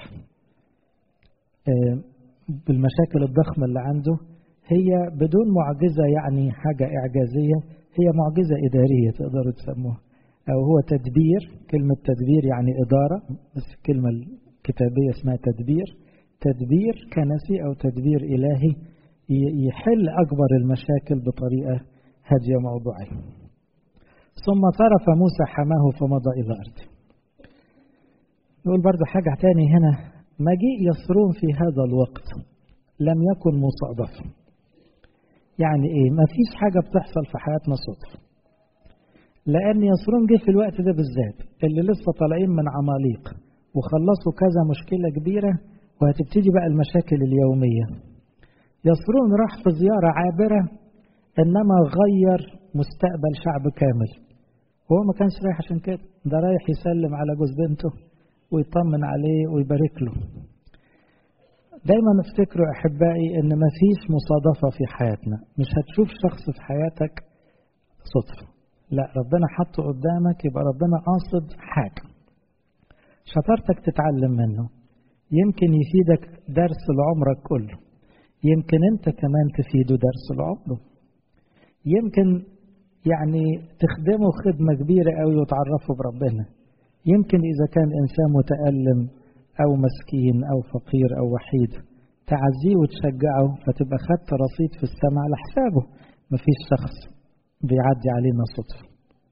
بالمشاكل الضخمة اللي عنده هي بدون معجزة يعني حاجة إعجازية هي معجزة إدارية تقدروا تسموها أو هو تدبير كلمة تدبير يعني إدارة بس الكلمة الكتابية اسمها تدبير تدبير كنسي أو تدبير إلهي يحل أكبر المشاكل بطريقة هادية موضوعية ثم صرف موسى حماه فمضى إلى أرضه نقول برضو حاجة تاني هنا مجيء يسرون في هذا الوقت لم يكن مصادفة يعني ايه ما فيش حاجة بتحصل في حياتنا صدفة لأن يسرون جه في الوقت ده بالذات اللي لسه طالعين من عماليق وخلصوا كذا مشكلة كبيرة وهتبتدي بقى المشاكل اليومية يسرون راح في زيارة عابرة إنما غير مستقبل شعب كامل هو ما كانش رايح عشان كده ده رايح يسلم على جوز بنته ويطمن عليه ويبارك له دايما افتكروا احبائي ان مفيش مصادفه في حياتنا مش هتشوف شخص في حياتك صدفه لا ربنا حطه قدامك يبقى ربنا قاصد حاجه شطارتك تتعلم منه يمكن يفيدك درس لعمرك كله يمكن انت كمان تفيده درس لعمره يمكن يعني تخدمه خدمة كبيرة قوي وتعرفه بربنا يمكن إذا كان إنسان متألم أو مسكين أو فقير أو وحيد تعزيه وتشجعه فتبقى خدت رصيد في السماء على حسابه مفيش شخص بيعدي علينا صدفة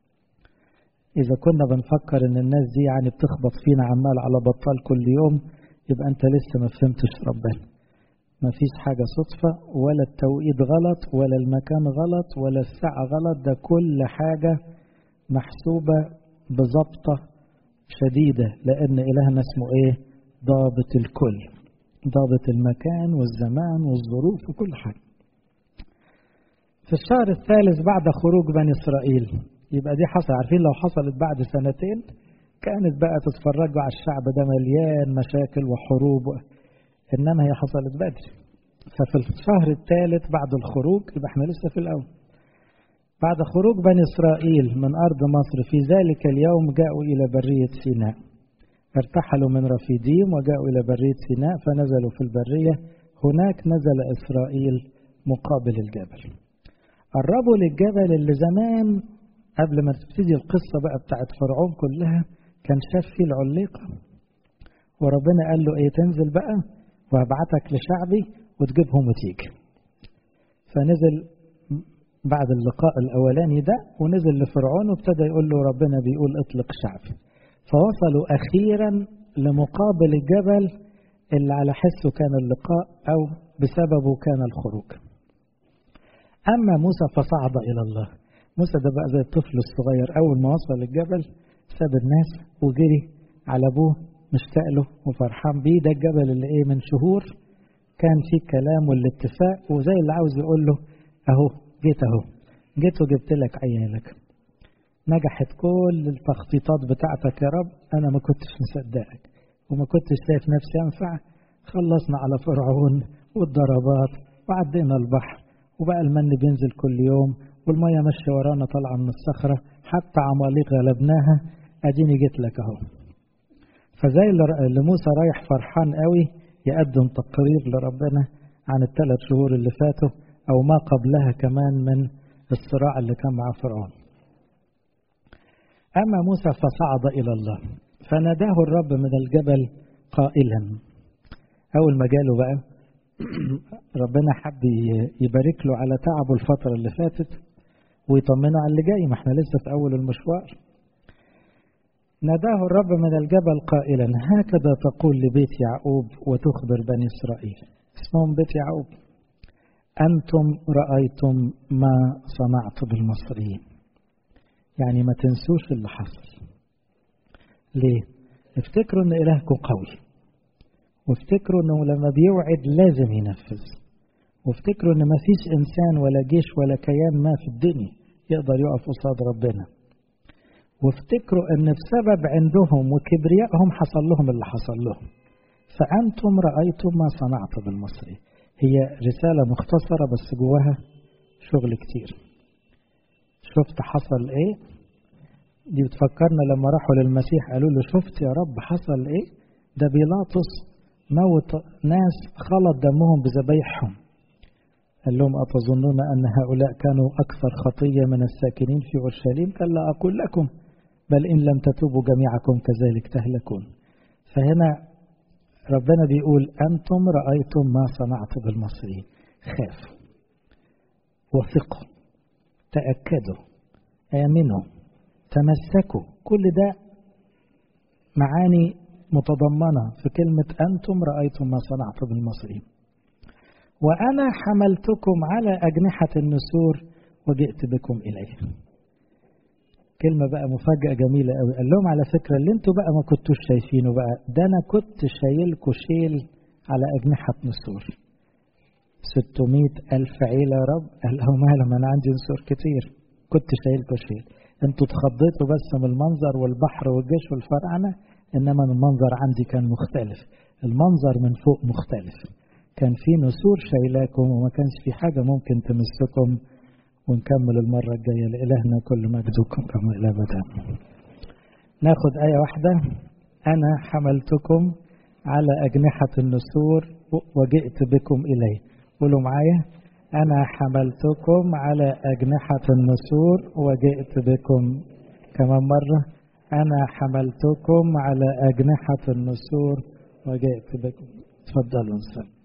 إذا كنا بنفكر إن الناس دي يعني بتخبط فينا عمال على بطال كل يوم يبقى أنت لسه ما فهمتش ربنا مفيش حاجة صدفة ولا التوقيت غلط ولا المكان غلط ولا الساعة غلط ده كل حاجة محسوبة بضبطة شديدة لأن إلهنا اسمه إيه ضابط الكل ضابط المكان والزمان والظروف وكل حاجة في الشهر الثالث بعد خروج بني إسرائيل يبقى دي حصل عارفين لو حصلت بعد سنتين كانت بقى تتفرجوا على الشعب ده مليان مشاكل وحروب إنما هي حصلت بدري ففي الشهر الثالث بعد الخروج يبقى احنا لسه في الأول بعد خروج بني إسرائيل من أرض مصر في ذلك اليوم جاءوا إلى برية سيناء ارتحلوا من رفيديم وجاءوا إلى برية سيناء فنزلوا في البرية هناك نزل إسرائيل مقابل الجبل قربوا للجبل اللي زمان قبل ما تبتدي القصة بقى بتاعت فرعون كلها كان شاف فيه العليقة وربنا قال له ايه تنزل بقى وهبعتك لشعبي وتجيبهم وتيجي فنزل بعد اللقاء الأولاني ده ونزل لفرعون وابتدى يقول له ربنا بيقول اطلق شعبي فوصلوا أخيرا لمقابل الجبل اللي على حسه كان اللقاء أو بسببه كان الخروج أما موسى فصعد إلى الله موسى ده بقى زي الطفل الصغير أول ما وصل الجبل ساب الناس وجري على أبوه مشتاق له وفرحان بيه ده الجبل اللي إيه من شهور كان فيه الكلام والاتفاق وزي اللي عاوز يقول له أهو جيت أهو جيت وجبت لك عيالك نجحت كل التخطيطات بتاعتك يا رب أنا ما كنتش مصدقك وما كنتش شايف نفسي أنفع خلصنا على فرعون والضربات وعدينا البحر وبقى المن بينزل كل يوم والمية ماشية ورانا طالعة من الصخرة حتى عماليق غلبناها أديني جيت لك أهو فزي اللي موسى رايح فرحان قوي يقدم تقرير لربنا عن الثلاث شهور اللي فاتوا أو ما قبلها كمان من الصراع اللي كان مع فرعون أما موسى فصعد إلى الله فناداه الرب من الجبل قائلا أول ما جاله بقى ربنا حب يبارك له على تعبه الفترة اللي فاتت ويطمنه على اللي جاي ما احنا لسه في أول المشوار ناداه الرب من الجبل قائلا هكذا تقول لبيت يعقوب وتخبر بني إسرائيل اسمهم بيت يعقوب أنتم رأيتم ما صنعت بالمصريين يعني ما تنسوش اللي حصل ليه افتكروا ان إلهكم قوي وافتكروا انه لما بيوعد لازم ينفذ وافتكروا ان ما فيش انسان ولا جيش ولا كيان ما في الدنيا يقدر يقف قصاد ربنا وافتكروا ان بسبب عندهم وكبريائهم حصل لهم اللي حصل لهم فانتم رايتم ما صنعت بالمصري هي رساله مختصره بس جواها شغل كتير شفت حصل ايه دي بتفكرنا لما راحوا للمسيح قالوا له شفت يا رب حصل ايه ده بيلاطس موت ناس خلط دمهم بذبايحهم قال لهم أتظنون أن هؤلاء كانوا أكثر خطية من الساكنين في أورشليم قال لا أقول لكم بل إن لم تتوبوا جميعكم كذلك تهلكون فهنا ربنا بيقول أنتم رأيتم ما صنعت بالمصريين خافوا وثقوا تأكدوا آمنوا تمسكوا كل ده معاني متضمنة في كلمة أنتم رأيتم ما صنعت بالمصريين وأنا حملتكم على أجنحة النسور وجئت بكم إليه كلمة بقى مفاجأة جميلة قوي قال لهم على فكرة اللي انتوا بقى ما كنتوش شايفينه بقى ده أنا كنت شايلكوا شيل على أجنحة نسور 600 ألف عيلة يا رب قال لهم ما أنا عندي نسور كتير كنت شايلكوا شيل انتوا اتخضيتوا بس من المنظر والبحر والجيش والفرعنة إنما المنظر عندي كان مختلف المنظر من فوق مختلف كان في نسور شايلاكم وما كانش في حاجة ممكن تمسكم ونكمل المرة الجاية لإلهنا كل مجدكم كما إلى بدأ ناخد آية واحدة أنا حملتكم على أجنحة النسور وجئت بكم إلي قولوا معايا أنا حملتكم على أجنحة النسور وجئت بكم كمان مرة أنا حملتكم على أجنحة النسور وجئت بكم تفضلوا نصلي